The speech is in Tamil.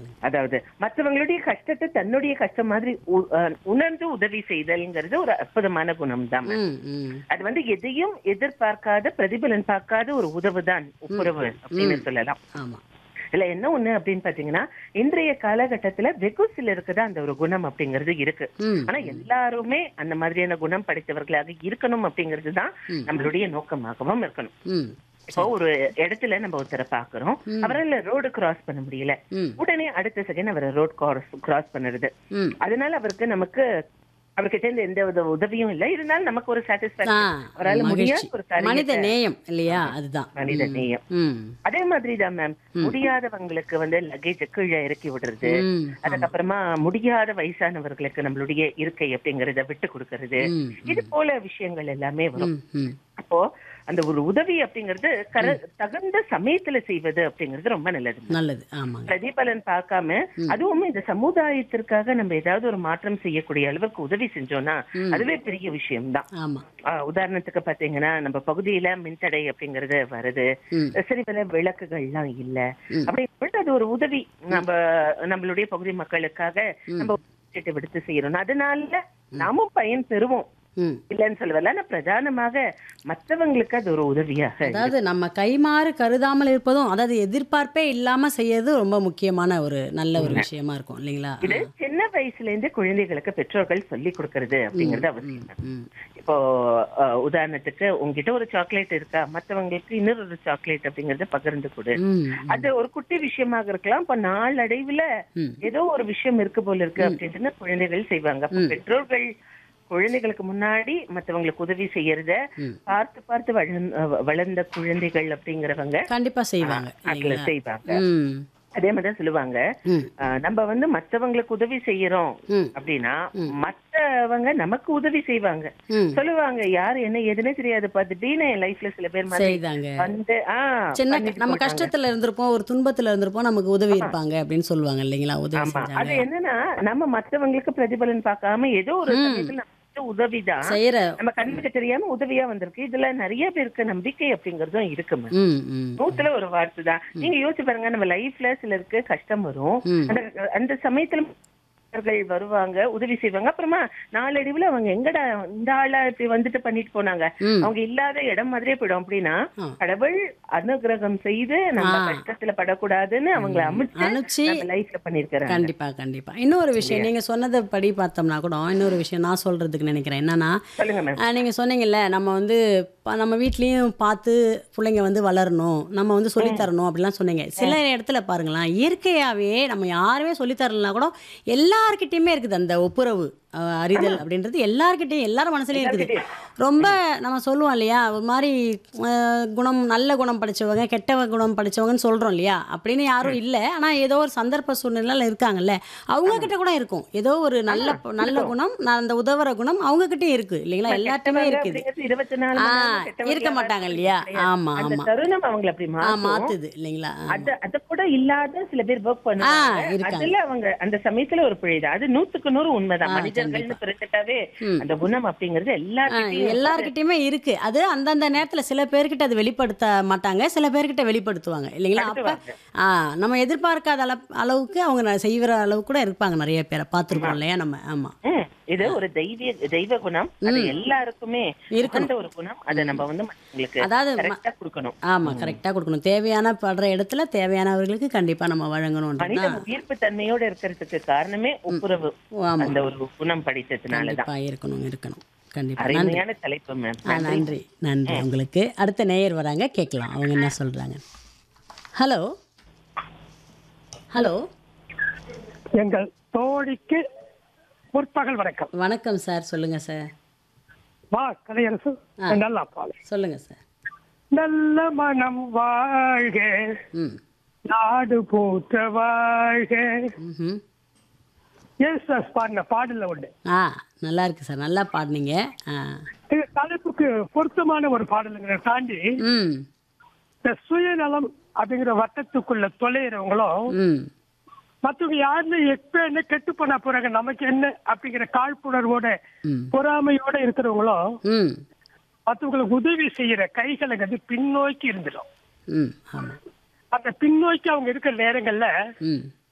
சொல்லுங்க அதாவது மற்றவங்களுடைய கஷ்டத்தை தன்னுடைய கஷ்டம் மாதிரி உ- அஹ் உணர்ந்து உதவி செய்தல்ங்கிறது ஒரு அற்புதமான குணம் தான் ம் ம் அது வந்து எதையும் எதிர்பார்க்காத பிரதிபலன் பார்க்காத ஒரு உதவுதான் ஒப்புரவு அப்படின்னு சொல்லலாம் ஆமா இதுல என்ன ஒண்ணு அப்படின்னு பாத்தீங்கன்னா இன்றைய காலகட்டத்துல வெகு சிலருக்கு தான் அந்த ஒரு குணம் அப்படிங்கிறது இருக்கு ம் ஆனா எல்லாருமே அந்த மாதிரியான குணம் படைத்தவர்களாக இருக்கணும் அப்படிங்கிறது தான் நம்மளுடைய நோக்கமாகவும் இருக்கணும் ம் இப்போ ஒரு இடத்துல நம்ம ஒருத்தரை பாக்குறோம் அவரால ரோடு கிராஸ் பண்ண முடியல ம் உடனே அடுத்த செகண்ட் அவர் ரோட் கிராஸ் கிராஸ் பண்ணுறது ம் அதனால அவருக்கு நமக்கு அவர்கிட்ட இருந்து எந்த வித உதவியும் இல்லை இருந்தாலும் நமக்கு ஒரு ஆ சாட்டிஸ்பாக்சன் அவரால முடியாத மகிழ்ச்சி ஒரு காரியத்தை- மனித நேயம் இல்லையா அதுதான் மனித நேயம் ம் அதே மாதிரி தான் மேம் முடியாதவங்களுக்கு வந்து லக்கேஜ் கீழே இறக்கி விடுறது ம் அதுக்கப்புறமா முடியாத வயசானவர்களுக்கு நம்மளுடைய இருக்கை அப்படிங்கறத விட்டு கொடுக்கறது ம் இது போல விஷயங்கள் எல்லாமே வரும் ம் ம் அப்போ அந்த ஒரு உதவி அப்படிங்கிறது கர தகுந்த சமயத்துல செய்வது அப்படிங்கிறது ரொம்ப நல்லது நல்லது ஆமாங்க பிரதிபலன் பார்க்காம அதுவும் இந்த சமுதாயத்திற்காக நம்ம ஏதாவது ஒரு மாற்றம் செய்யக்கூடிய அளவுக்கு உதவி செஞ்சோம்னா அதுவே பெரிய விஷயம்தான் ஆமா ஆஹ் உதாரணத்துக்கு பாத்தீங்கன்னா நம்ம பகுதியில மின்தடை அப்படிங்கறது வருது ம் சரி பல விளக்குகள்லாம் இல்ல ம். அப்படி சொல்லிட்டு அது ஒரு உதவி நம்ம நம்மளுடைய பகுதி மக்களுக்காக நம்ம சீட்டு விடுத்து செய்யறோம் அதனால நாமும் பயன் பெறுவோம் ம் இல்லைன்னு சொல்லல ஆனா பிரதானமாக மற்றவங்களுக்கு அது ஒரு உதவியாக அதாவது நம்ம கைமாறு கருதாமல் இருப்பதும் அதாவது எதிர்பார்ப்பே இல்லாம செய்யறது ரொம்ப முக்கியமான ஒரு நல்ல ஒரு விஷயமா இருக்கும் இல்லைங்களா இது சின்ன வயசுல இருந்தே குழந்தைகளுக்கு பெற்றோர்கள் சொல்லி கொடுக்கறது அப்படிங்கறது அவசியம் ம் இப்போ அஹ், உதாரணத்துக்கு உங்ககிட்ட ஒரு சாக்லேட் இருக்கா மத்தவங்களுக்கு இன்னொரு ஒரு சாக்லேட் அப்படிங்கறத பகிர்ந்து கொடு ம் அது ஒரு குட்டி விஷயமாக இருக்கலாம் இப்ப நாளடைவுல ம். ஏதோ ஒரு விஷயம் இருக்கு போல இருக்கு அப்படின்னு குழந்தைகள் செய்வாங்க அப்ப பெற்றோர்கள் குழந்தைகளுக்கு முன்னாடி மத்தவங்களுக்கு உதவி செய்யறத ம். பார்த்து பார்த்து வளர்ந்த- வளர்ந்த குழந்தைகள் அப்படிங்கிறவங்க கண்டிப்பா செய்வாங்க அதுல இல்லைங்களா செய்வாங்க ம் அதே மாதிரிதான் சொல்லுவாங்க ம் அஹ், நம்ம வந்து மத்தவங்களுக்கு உதவி செய்யறோம் ம் அப்படின்னா மத்தவங்க நமக்கு உதவி செய்வாங்க ம் சொல்லுவாங்க யாரு என்ன எதுனே தெரியாது பார்த்துட்டீன்னு என் லைஃப்ல சில பேர் மாதிரி செய்தாங்க வந்து ஆஹ் சின்ன பண்ணிட்டு நம்ம போனாங்க. கஷ்டத்துல இருந்திருப்போம் ஒரு துன்பத்துல இருந்திருப்போம் நமக்கு உதவி இருப்பாங்க அப்படின்னு சொல்லுவாங்க இல்லைங்களா உதவி ஆமா செஞ்சாங்க அது என்னன்னா நம்ம மத்தவங்களுக்கு பிரதிபலன் பார்க்காம ஏதோ ஒரு சமயத்துல நமக்கு உதவிதான் செய்யற நம்ம கண்ணுக்கு தெரியாம உதவியா வந்திருக்கு இதுல நிறைய பேருக்கு நம்பிக்கை அப்படிங்கறதும் இருக்குமே ம் ம் நூத்துல ஒரு வார்த்தை தான் நீங்க யோசிச்சு பாருங்க நம்ம லைஃப்ல சிலருக்கு கஷ்டம் வரும் ம். அந்த அந்த சமயத்துல அவர்கள் வருவாங்க உதவி செய்வாங்க அப்புறமா நாளடைவுல அவங்க எங்கடா இந்த ஆளா இப்படி வந்துட்டு பண்ணிட்டு போனாங்க ம். அவங்க இல்லாத இடம் மாதிரியே போயிடும் அப்படின்னா ஆ. கடவுள் அனுகிரகம் செய்து நம்ம ஆ. கஷ்டத்துல படக்கூடாதுன்னு அவங்கள அமைச்சு அனுப்பிச்சு நம்ம லைஃப்ல பண்ணிருக்கிறாங்க கண்டிப்பா கண்டிப்பா இன்னொரு விஷயம் நீங்க சொன்னதை படி பார்த்தோம்னா கூட இன்னொரு விஷயம் நான் சொல்றதுக்கு நினைக்கிறேன் என்னன்னா சொல்லுங்க மேம் ஆ, நீங்க சொன்னீங்கல்ல நம்ம வந்து ப- நம்ம வீட்லயும் பார்த்து பிள்ளைங்க வந்து வளரணும் நம்ம வந்து சொல்லித் தரணும் அப்படிலாம் சொன்னீங்க சில இடத்துல பாருங்களேன் இயற்கையாவே நம்ம யாருமே சொல்லித் தரலனா கூட எல்லார்கிட்டயுமே இருக்குது அந்த ஒப்புரவு அ, அறிதல் அப்படின்றது எல்லார்கிட்டயும் எல்லாரும் மனசுலயும் இருக்குது ரொம்ப நம்ம சொல்லுவோம் இல்லையா ஒரு மாதிரி அ, குணம் நல்ல குணம் படிச்சவங்க கெட்ட குணம் படிச்சவங்கன்னு சொல்றோம் இல்லையா அப்படின்னு யாரும் இல்லை ஆனா ஏதோ ஒரு சந்தர்ப்ப சூழ்நிலையில இருக்காங்கல்ல அவங்க கிட்ட கூட இருக்கும் ஏதோ ஒரு நல்ல நல்ல குணம் நான் அந்த உதவுற குணம் அவங்க கிட்டயும் இருக்கு இல்லைங்களா எல்லார்ட்டுமே இருக்குது அப்படிங்கிறது இருபத்தி நாலு ஆ மணி நேரம் கெட்டவங்களா இருக்க மாட்டாங்க இல்லையா ஆமா அந்த ஆமா தருணம் அவங்களை அப்படி ஆ மாத்தும் மாத்துது இல்லைங்களா அத அத கூட இல்லாத சில பேர் ஒர்க் ஆ, பண்ணுவாங்க இருக்காங்க. அதுல அவங்க அந்த சமயத்துல ஒரு பிழைதான் அது நூத்துக்கு நூறு உண்மைதான் ஆ, மனிதர்கள்னு பிரிச்சுட்டாவே ம். அந்த குணம் அப்படிங்கிறது ஆ, எல்லாருக்கிட்டையும் எல்லார்கிட்டயுமே இருக்கு அது அந்தந்த நேரத்துல சில பேர்கிட்ட அது வெளிப்படுத்த மாட்டாங்க சில பேர்கிட்ட வெளிப்படுத்துவாங்க இல்லைங்களா அப்ப படுத்துவாங்க. ஆ நம்ம எதிர்பார்க்காத அள அளவுக்கு அவங்க ந- செய்யற அளவுக்கு கூட இருப்பாங்க நிறைய பேரை பார்த்துருக்கோம் இல்லையா நம்ம ஆமா ம், இது ஒரு தெய்வீக தெய்வ குணம் அது எல்லாருக்குமே இருக்கணும். உகந்த ஒரு குணம் அதை நம்ம வந்து மத்தவங்களுக்கு அதாவது ம- கரெக்டா கொடுக்கணும் ஆமா கரெக்டா கொடுக்கணும் தேவையான படுற இடத்துல தேவையானவர்களுக்கு கண்டிப்பா நம்ம வழங்கணும்ன்றது மனித தான் உயிர்ப்பு தன்மையோட இருக்கிறதுக்கு காரணமே ஒப்புரவு ஆமா அந்த ஒரு குணம் படித்ததுனாலதான் கண்டிப்பா இருக்கணும் இருக்கணும் கண்டிப்பா நன்றி அருமையான தலைப்பு மேம் ஆ நன்றி நன்றி உங்களுக்கு அடுத்த நேயர் வராங்க கேட்கலாம் அவங்க என்ன சொல்றாங்க ஹலோ ஹலோ எங்கள் தோழிக்கு முற்பகல் வணக்கம் வணக்கம் சார் சொல்லுங்க சார் வா கலையரசு ஆ. நல்லா பாடு சொல்லுங்க சார் நல்ல மனம் வாழ்க ம் நாடு போற்ற வாழ்க ம்ஹும். எஸ் எஸ் பாடின பாடல உண்டு ஆ நல்லா இருக்கு சார் நல்லா பாடினீங்க ஆ இது தலைப்புக்கு பொருத்தமான ஒரு பாடலுங்கிற தாண்டி ம் இந்த சுயநலம் அப்படிங்கிற வட்டத்துக்குள்ள தொலைகிறவங்களும் ம் மற்றவங்க யாருன்னு எப்ப என்ன கெட்டு போனா போறாங்க நமக்கு என்ன அப்படிங்கிற காழ்ப்புணர்வோட ம் பொறாமையோட இருக்கிறவங்களும் ம் மற்றவங்களுக்கு உதவி செய்யற கைகளை வந்து பின்னோக்கி இருந்துடும் ம் ஆமாம் அந்த பின்னோக்கி அவங்க இருக்கிற நேரங்கள்ல ம்